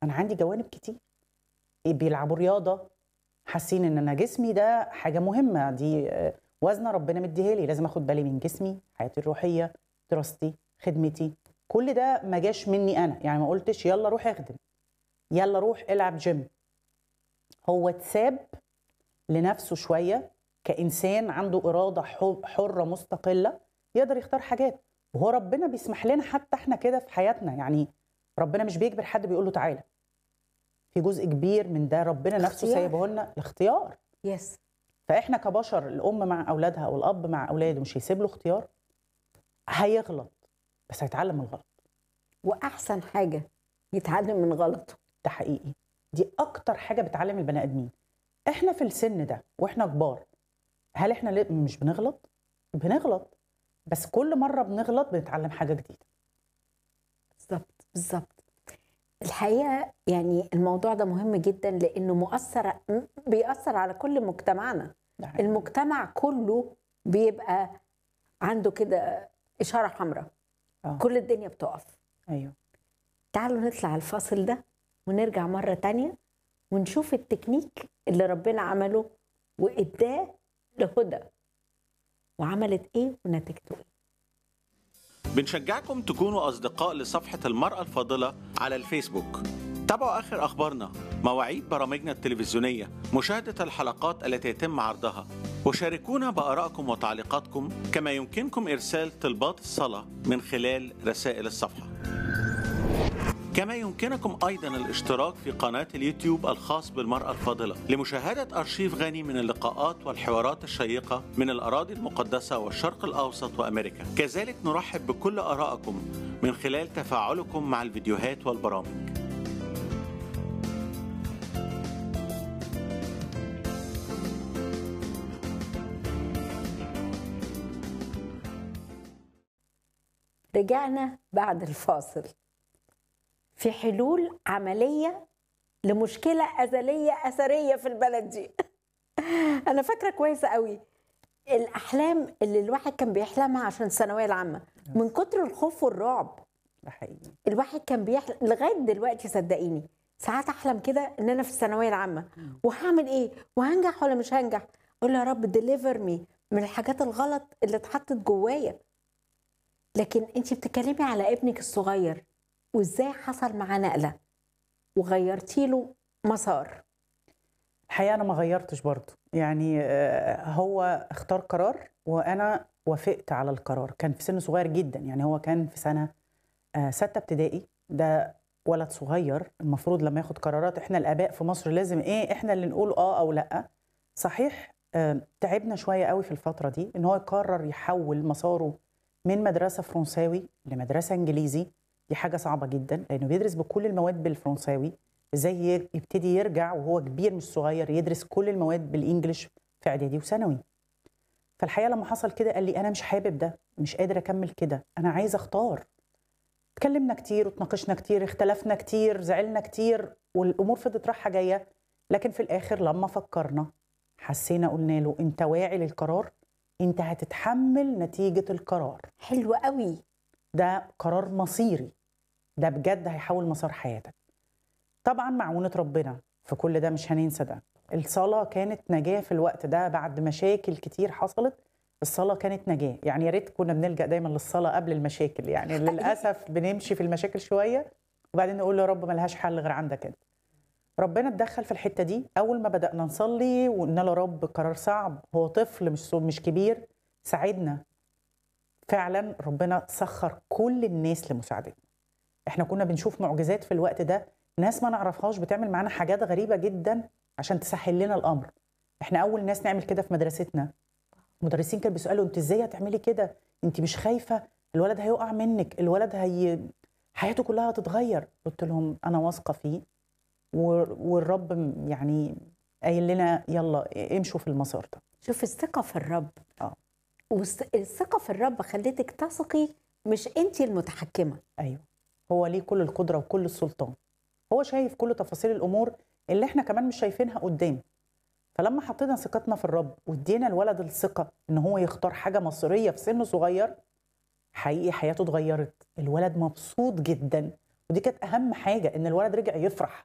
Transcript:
فانا عندي جوانب كتير بيلعبوا رياضه حاسين ان انا جسمي ده حاجه مهمه دي آه، وزنه ربنا مديها لي لازم اخد بالي من جسمي حياتي الروحيه دراستي خدمتي كل ده ما جاش مني انا يعني ما قلتش يلا روح اخدم يلا روح العب جيم هو اتساب لنفسه شويه كانسان عنده اراده حر- حره مستقله يقدر يختار حاجات وهو ربنا بيسمح لنا حتى احنا كده في حياتنا يعني ربنا مش بيجبر حد بيقول له تعالى في جزء كبير من ده ربنا نفسه اختيار. سايبه لنا الاختيار يس فاحنا كبشر الام مع اولادها او الاب مع اولاده مش هيسيب له اختيار هيغلط بس هيتعلم من الغلط واحسن حاجه يتعلم من غلطه ده حقيقي دي اكتر حاجه بتعلم البني ادمين احنا في السن ده واحنا كبار هل احنا ليه- مش بنغلط بنغلط بس كل مره بنغلط بنتعلم حاجه جديده بالظبط بالظبط الحقيقه يعني الموضوع ده مهم جدا لانه مؤثر بيأثر على كل مجتمعنا ده حقيقي. المجتمع كله بيبقى عنده كده اشاره حمراء آه. كل الدنيا بتقف ايوه تعالوا نطلع الفاصل ده ونرجع مرة تانية ونشوف التكنيك اللي ربنا عمله وإداه لهدى وعملت إيه ونتيجته إيه بنشجعكم تكونوا أصدقاء لصفحة المرأة الفاضلة على الفيسبوك تابعوا آخر أخبارنا مواعيد برامجنا التلفزيونية مشاهدة الحلقات التي يتم عرضها وشاركونا بآرائكم وتعليقاتكم كما يمكنكم إرسال طلبات الصلاة من خلال رسائل الصفحة كما يمكنكم أيضا الاشتراك في قناة اليوتيوب الخاص بالمرأة الفاضلة لمشاهدة أرشيف غني من اللقاءات والحوارات الشيقة من الأراضي المقدسة والشرق الأوسط وأمريكا كذلك نرحب بكل آرائكم من خلال تفاعلكم مع الفيديوهات والبرامج رجعنا بعد الفاصل في حلول عملية لمشكلة أزلية أثرية في البلد دي أنا فاكرة كويسة قوي الأحلام اللي الواحد كان بيحلمها عشان الثانوية العامة من كتر الخوف والرعب ده حقيقي الواحد كان بيحلم لغايه دلوقتي صدقيني ساعات احلم كده ان انا في الثانويه العامه وهعمل ايه وهنجح ولا مش هنجح اقول له يا رب ديليفر مي من الحاجات الغلط اللي اتحطت جوايا لكن انت بتتكلمي على ابنك الصغير وازاي حصل معاه نقله وغيرتي له مسار الحقيقه انا ما غيرتش برضه يعني آه، هو اختار قرار وانا وافقت على القرار كان في سن صغير جدا يعني هو كان في سنه آه، سته ابتدائي ده ولد صغير المفروض لما ياخد قرارات احنا الاباء في مصر لازم ايه احنا اللي نقول اه او لا صحيح آه، تعبنا شويه قوي في الفتره دي ان هو يقرر يحول مساره من مدرسه فرنساوي لمدرسه انجليزي دي حاجه صعبه جدا لانه بيدرس بكل المواد بالفرنساوي ازاي ي- يبتدي يرجع وهو كبير مش صغير يدرس كل المواد بالانجلش في اعدادي وثانوي فالحقيقه لما حصل كده قال لي انا مش حابب ده مش قادر اكمل كده انا عايز اختار اتكلمنا كتير وتناقشنا كتير اختلفنا كتير زعلنا كتير والامور فضلت رايحه جايه لكن في الاخر لما فكرنا حسينا قلنا له انت واعي للقرار انت هتتحمل نتيجه القرار حلو قوي ده قرار مصيري ده بجد هيحول مسار حياتك طبعا معونة ربنا في كل ده مش هننسى ده الصلاة كانت نجاة في الوقت ده بعد مشاكل كتير حصلت الصلاة كانت نجاة يعني يا ريت كنا بنلجأ دايما للصلاة قبل المشاكل يعني للأسف بنمشي في المشاكل شوية وبعدين نقول يا رب ملهاش حل غير عندك انت ربنا اتدخل في الحتة دي أول ما بدأنا نصلي وقلنا له يا رب قرار صعب هو طفل مش مش كبير ساعدنا فعلا ربنا سخر كل الناس لمساعدتنا احنا كنا بنشوف معجزات في الوقت ده ناس ما نعرفهاش بتعمل معانا حاجات غريبة جدا عشان تسهل لنا الأمر احنا أول ناس نعمل كده في مدرستنا المدرسين كانوا بيسألوا انت ازاي هتعملي كده انت مش خايفة الولد هيقع منك الولد هي حياته كلها هتتغير قلت لهم أنا واثقة فيه و- والرب م- يعني قايل لنا يلا امشوا في المسار ده شوف الثقه في الرب اه والثقه في الرب خلتك تثقي مش انت المتحكمه ايوه هو ليه كل القدره وكل السلطان هو شايف كل تفاصيل الامور اللي احنا كمان مش شايفينها قدام فلما حطينا ثقتنا في الرب وادينا الولد الثقه ان هو يختار حاجه مصيريه في سن صغير حقيقي حياته اتغيرت الولد مبسوط جدا ودي كانت اهم حاجه ان الولد رجع يفرح